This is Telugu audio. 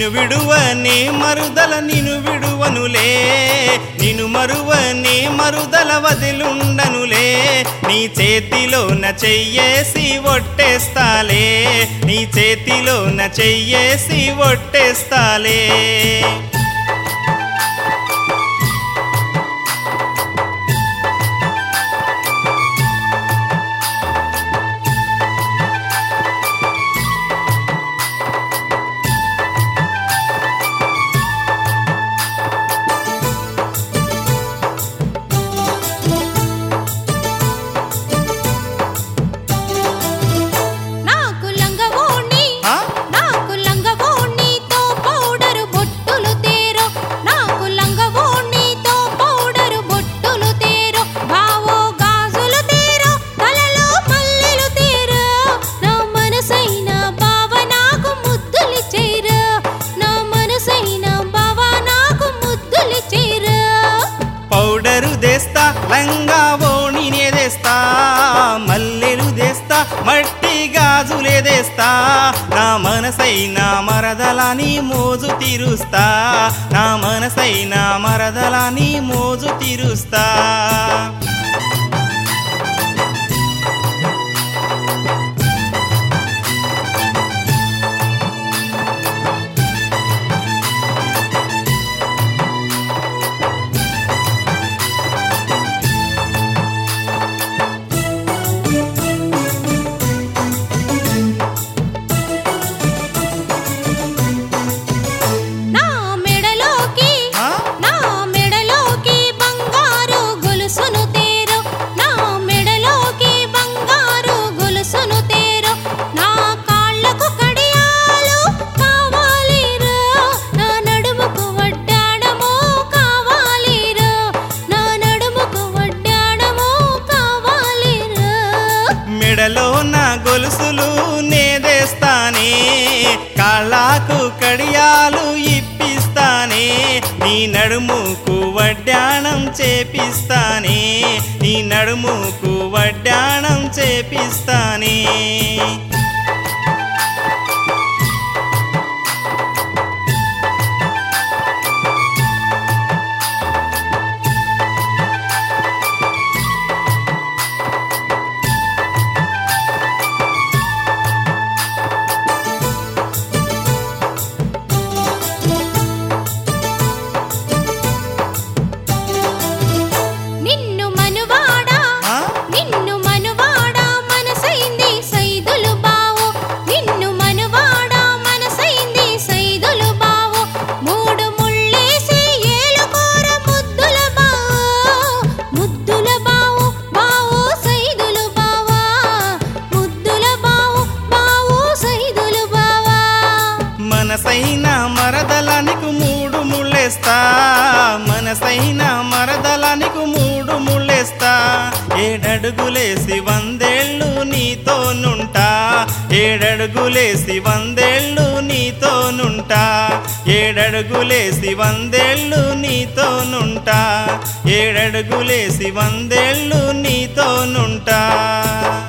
నిన్ను విడువని మరుదల నిన్ను విడువనులే నిన్ను మరువని మరుదల వదిలుండనులే నీ చేతిలోన చెయ్యేసి ఒట్టేస్తాలే నీ చేతిలోన చెయ్యేసి ఒట్టేస్తాలే నాకు లంగవోణి ఆ? నాకు లంగవోణితో పౌడరు బొట్టులు తేరో నాకు లంగవోణితో పౌడరు బొట్టులు తేరో బావో గాజులు తేరో తలలో మల్లెలు తేరో నా మనసైన బావ నాకు ముద్దులు చేరు నా మనసైన బావ నాకు ముద్దులు చేరు పౌడరు దేస్తా లంగా ఓణినే దేస్తా మల్లెలు దేస్తా మట్టి గాజులే దేస్తా నా మనసైన మరదలని మోజు తీరుస్తా నా మనసైన మరదలని మోజు తీరుస్తా నా మెడలోకి ఆ? నా మెడలోకి బంగారు గొలుసును తేరు నా మెడలోకి బంగారు గొలుసును తేరు నా కాళ్ళకు కడియాలు కావాలిరు నా నడుముకు వడ్డాడము కావాలిరు నా నడుముకు వడ్డాడము కావాలిరు మెడలో నా గొలుసులు నేదేస్తానే కాళ్ళకు కడియాలు ఇప్పిస్తానే నీ నడుముకు వడ్డాణం చేపిస్తానే నీ నడుముకు వడ్డాణం చేపిస్తానే నిన్ను మనువాడా ఆ? నిన్ను మనువాడా మనసైంది సైదులు బావు నిన్ను మనువాడా మనసైంది సైదులు బావు మూడు ముళ్ళేసి ఏలుకోర ముద్దుల బావు ముద్దుల బావు బావు సైదులు బావా ముద్దుల బావు బావు సైదులు బావా మనసైన మరదలానికి మూడు ముళ్ళేస్తా మనసైన మరదలానికి మూడు ముళ్ళేస్తా ఏడడుగులేసి వందేళ్ళు నీతోనుంటా ఏడడుగులేసి వందేళ్ళు నీతోనుంటా ఏడడుగులేసి వందేళ్ళు నీతోనుంటా ఏడడుగులేసి వందేళ్ళు నీతోనుంటా